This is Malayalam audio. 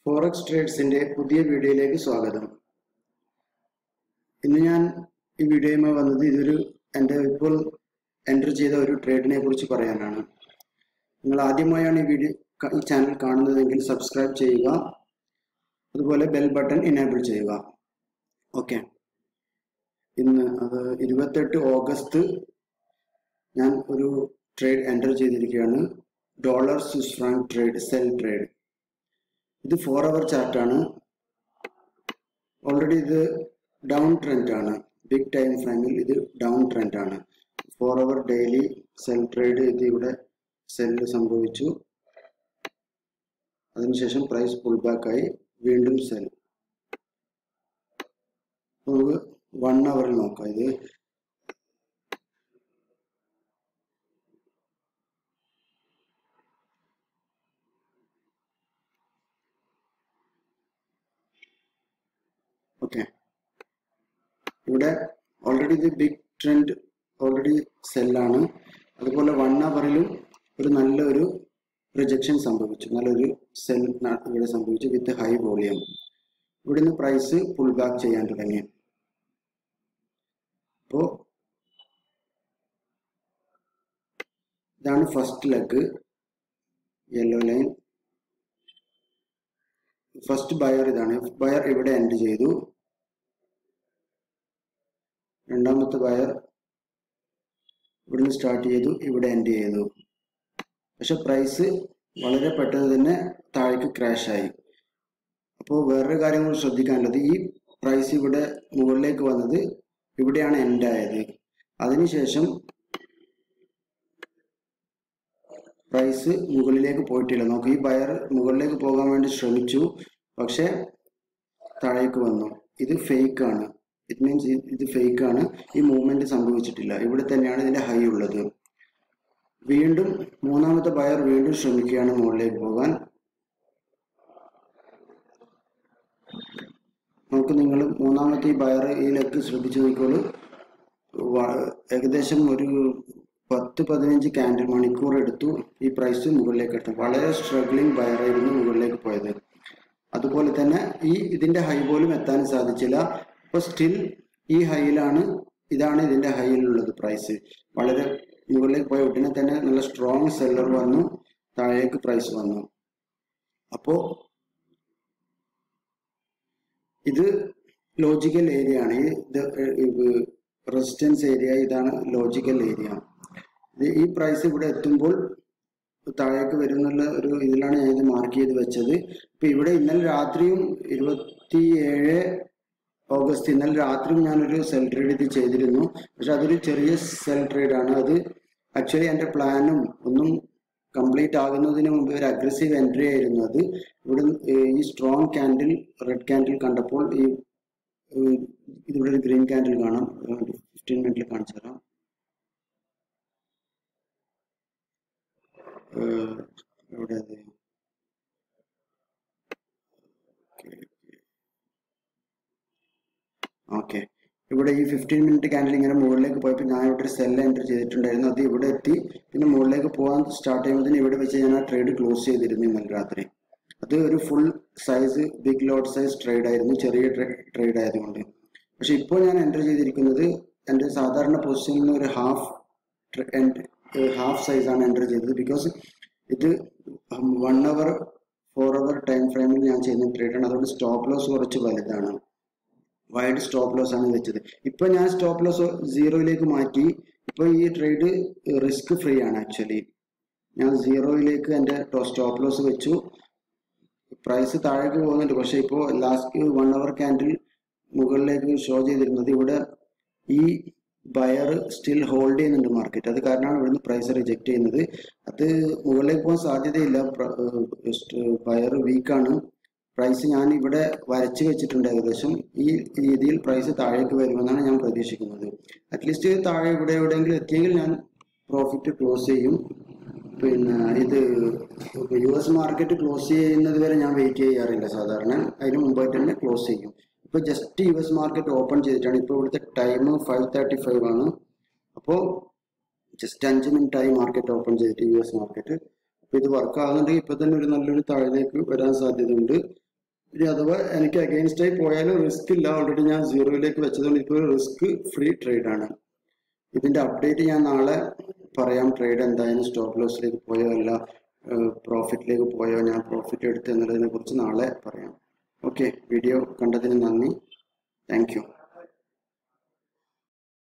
ഫോറക്സ് ട്രേഡ്സിന്റെ പുതിയ വീഡിയോയിലേക്ക് സ്വാഗതം ഇന്ന് ഞാൻ ഈ വീഡിയോയുമായി വന്നത് ഇതൊരു എൻ്റെ ഇപ്പോൾ എൻ്റർ ചെയ്ത ഒരു ട്രേഡിനെ കുറിച്ച് പറയാനാണ് നിങ്ങൾ ആദ്യമായാണ് ഈ വീഡിയോ ഈ ചാനൽ കാണുന്നതെങ്കിൽ സബ്സ്ക്രൈബ് ചെയ്യുക അതുപോലെ ബെൽ ബട്ടൺ ഇനേബിൾ ചെയ്യുക ഓക്കെ ഇന്ന് അത് ഇരുപത്തെട്ട് ഓഗസ്റ്റ് ഞാൻ ഒരു ട്രേഡ് എൻ്റർ ചെയ്തിരിക്കുകയാണ് dollar Swiss franc trade sell trade ഇത് ഫോർ അവർ ചാർട്ടാണ് ഓൾറെഡി ഇത് ഡൗൺ ട്രെൻഡ് ആണ് ബിഗ് ടൈം ഫ്രെയിമിൽ ഇത് ഡൗൺ ട്രെൻഡ് ആണ് four hour daily sell trade ഇത് ഇവിടെ സെല്ല് സംഭവിച്ചു അതിനുശേഷം പ്രൈസ് പുൾ ബാക്ക് ആയി വീണ്ടും സെൽ നമുക്ക് വൺ അവറിൽ നോക്കാം ഇത് ഓക്കെ ഇവിടെ ഓൾറെഡി ഇത് ബിഗ് ട്രെൻഡ് ഓൾറെഡി സെല്ലാണ് അതുപോലെ വൺ അവറിലും ഒരു നല്ലൊരു റിജക്ഷൻ സംഭവിച്ചു നല്ലൊരു സെൽ ഇവിടെ സംഭവിച്ചു വിത്ത് ഹൈ വോളിയം ഇവിടുന്ന് പ്രൈസ് പുൾ ബാക്ക് ചെയ്യാൻ തുടങ്ങി അപ്പോൾ ഇതാണ് first leg yellow line first buyer ഇതാണ് ബയർ ഇവിടെ എൻഡ് ചെയ്തു രണ്ടാമത്തെ ബയർ ഇവിടുന്ന് സ്റ്റാർട്ട് ചെയ്തു ഇവിടെ എൻഡ് ചെയ്തു പക്ഷെ പ്രൈസ് വളരെ പെട്ടെന്ന് തന്നെ താഴേക്ക് ക്രാഷ് ആയി അപ്പോൾ വേറൊരു കാര്യം കൂടി ശ്രദ്ധിക്കാനുള്ളത് ഈ പ്രൈസ് ഇവിടെ മുകളിലേക്ക് വന്നത് ഇവിടെയാണ് എൻഡ് ആയത് അതിനുശേഷം പ്രൈസ് മുകളിലേക്ക് പോയിട്ടില്ല നമുക്ക് ഈ ബയർ മുകളിലേക്ക് പോകാൻ വേണ്ടി ശ്രമിച്ചു പക്ഷെ താഴേക്ക് വന്നു ഇത് ഫേക്ക് ആണ് ഇറ്റ് മീൻസ് ഇത് ഫേക്ക് ആണ് ഈ മൂവ്മെന്റ് സംഭവിച്ചിട്ടില്ല ഇവിടെ തന്നെയാണ് ഇതിന്റെ ഹൈ ഉള്ളത് വീണ്ടും മൂന്നാമത്തെ ബയർ വീണ്ടും ശ്രമിക്കുകയാണ് മുകളിലേക്ക് പോകാൻ നമുക്ക് നിങ്ങൾ മൂന്നാമത്തെ ഈ ബയർ ഈ ലെഗ് ശ്രദ്ധിച്ചു നോക്കിക്കോളൂ ഏകദേശം ഒരു പത്ത് പതിനഞ്ച് ക്യാൻഡിൽ മണിക്കൂർ എടുത്തു ഈ പ്രൈസ് മുകളിലേക്ക് എടുത്തു വളരെ സ്ട്രഗ്ലിംഗ് ബയറായിരുന്നു മുകളിലേക്ക് പോയത് അതുപോലെ തന്നെ ഈ ഇതിന്റെ ഹൈ പോലും എത്താൻ സാധിച്ചില്ല അപ്പൊ സ്റ്റിൽ ഈ ഹൈയിലാണ് ഇതാണ് ഇതിന്റെ ഹൈയിലുള്ളത് പ്രൈസ് വളരെ മുകളിലേക്ക് പോയ ഉടനെ തന്നെ നല്ല സ്ട്രോങ് സെല്ലർ വന്നു താഴേക്ക് പ്രൈസ് വന്നു അപ്പോ ഇത് ലോജിക്കൽ ഏരിയ ആണ് ഈ റെസിസ്റ്റൻസ് ഏരിയ ഇതാണ് ലോജിക്കൽ ഏരിയ ഈ പ്രൈസ് ഇവിടെ എത്തുമ്പോൾ താഴേക്ക് വരുന്നുള്ള ഒരു ഇതിലാണ് ഞാൻ ഇത് മാർക്ക് ചെയ്ത് വെച്ചത് ഇപ്പൊ ഇവിടെ ഇന്നലെ രാത്രിയും ഇരുപത്തി ഏഴ് ഓഗസ്റ്റ് ഇന്നലെ രാത്രിയും ഞാനൊരു സെൽ ട്രേഡ് ഇത് ചെയ്തിരുന്നു പക്ഷെ അതൊരു ചെറിയ സെൽ ട്രേഡ് ആണ് അത് ആക്ച്വലി എൻ്റെ പ്ലാനും ഒന്നും കംപ്ലീറ്റ് ആകുന്നതിന് മുമ്പ് ഒരു അഗ്രസീവ് എൻട്രി ആയിരുന്നു അത് ഇവിടെ ഈ സ്ട്രോങ് ക്യാൻഡിൽ റെഡ് ക്യാൻഡിൽ കണ്ടപ്പോൾ ഈ ഇതിവിടെ ഒരു ഗ്രീൻ ക്യാൻഡിൽ കാണാം ഫിഫ്റ്റീൻ മിനിറ്റിൽ കാണിച്ചു തരാം എവിടെ അത് ഓക്കെ ഇവിടെ ഈ ഫിഫ്റ്റീൻ മിനിറ്റ് ക്യാൻഡിൽ ഇങ്ങനെ മുകളിലേക്ക് പോയപ്പോൾ ഞാൻ ഇവിടെ ഒരു സെൽ എൻ്റർ ചെയ്തിട്ടുണ്ടായിരുന്നു അത് ഇവിടെ എത്തി പിന്നെ മുകളിലേക്ക് പോകാൻ സ്റ്റാർട്ട് ചെയ്യുമ്പോൾ ഇവിടെ വെച്ച് ഞാൻ ആ ട്രേഡ് ക്ലോസ് ചെയ്തിരുന്നു ഇന്നലെ രാത്രി അത് ഒരു full size big load size trade ആയിരുന്നു ചെറിയ ട്രേഡ് ആയതുകൊണ്ട് പക്ഷെ ഇപ്പോൾ ഞാൻ എൻ്റർ ചെയ്തിരിക്കുന്നത് എൻ്റെ സാധാരണ പൊസിഷനിൽ നിന്ന് ഒരു ഹാഫ് ഹാഫ് സൈസ് ആണ് എൻ്റർ ചെയ്തത് ബിക്കോസ് ഇത് one hour four hour time ഫ്രെയിമിൽ ഞാൻ ചെയ്യുന്ന ട്രേഡാണ് അതുകൊണ്ട് സ്റ്റോപ്പ് ലോസ് കുറച്ച് വലുതാണ് വൈഡ് സ്റ്റോപ്പ് ലോസ് ആണ് വെച്ചത് ഇപ്പൊ ഞാൻ സ്റ്റോപ്പ് ലോസ് സീറോയിലേക്ക് മാറ്റി ഇപ്പൊ ഈ ട്രേഡ് റിസ്ക് ഫ്രീ ആണ് ആക്ച്വലി ഞാൻ സീറോയിലേക്ക് എൻ്റെ സ്റ്റോപ്പ് ലോസ് വെച്ചു പ്രൈസ് താഴേക്ക് പോകുന്നുണ്ട് പക്ഷെ ഇപ്പോൾ ലാസ്റ്റ് വൺ അവർ ക്യാൻഡിൽ മുകളിലേക്ക് ഷോ ചെയ്തിരുന്നത് ഇവിടെ ഈ ബയർ സ്റ്റിൽ ഹോൾഡ് ചെയ്യുന്നുണ്ട് മാർക്കറ്റ് അത് കാരണമാണ് ഇവിടുന്ന് പ്രൈസ് റിജക്ട് ചെയ്യുന്നത് അത് മുകളിലേക്ക് പോകാൻ സാധ്യതയില്ല ബയർ വീക്കാണ് പ്രൈസ് ഞാൻ ഇവിടെ വരച്ച് വെച്ചിട്ടുണ്ട് ഏകദേശം ഈ രീതിയിൽ പ്രൈസ് താഴേക്ക് വരുമെന്നാണ് ഞാൻ പ്രതീക്ഷിക്കുന്നത് അറ്റ്ലീസ്റ്റ് താഴെ ഇവിടെ എവിടെയെങ്കിലും എത്തിയെങ്കിൽ ഞാൻ പ്രോഫിറ്റ് ക്ലോസ് ചെയ്യും പിന്നെ ഇത് യു എസ് മാർക്കറ്റ് ക്ലോസ് ചെയ്യുന്നത് വരെ ഞാൻ വെയിറ്റ് ചെയ്യാറില്ല സാധാരണ അതിന് മുമ്പായിട്ട് തന്നെ ക്ലോസ് ചെയ്യും ഇപ്പൊ just U S market open ചെയ്തിട്ടാണ് ഇപ്പോൾ ഇവിടുത്തെ ടൈം ഫൈവ് തേർട്ടി ഫൈവ് ആണ് അപ്പോൾ ജസ്റ്റ് അഞ്ച് മിനിറ്റ് ആയി മാർക്കറ്റ് ഓപ്പൺ ചെയ്തിട്ട് യു എസ് മാർക്കറ്റ് അപ്പൊ ഇത് വർക്ക് ആകുന്നുണ്ടെങ്കിൽ ഇപ്പൊ തന്നെ ഒരു നല്ലൊരു താഴേക്ക് വരാൻ സാധ്യതയുണ്ട് ഇനി അഥവാ എനിക്ക് അഗെയിൻസ്റ്റ് ആയി പോയാലും റിസ്ക് ഇല്ല ഓൾറെഡി ഞാൻ സീറോയിലേക്ക് വെച്ചതുകൊണ്ട് ഇപ്പോൾ റിസ്ക് ഫ്രീ ട്രേഡ് ആണ് ഇതിന്റെ അപ്ഡേറ്റ് ഞാൻ നാളെ പറയാം ട്രേഡ് എന്തായാലും സ്റ്റോപ്പ് ലോസിലേക്ക് പോയോ അല്ല പ്രോഫിറ്റിലേക്ക് പോയോ ഞാൻ പ്രോഫിറ്റ് എടുത്തു എന്നുള്ളതിനെ കുറിച്ച് നാളെ പറയാം ഓക്കെ വീഡിയോ കണ്ടതിന് നന്ദി താങ്ക് യു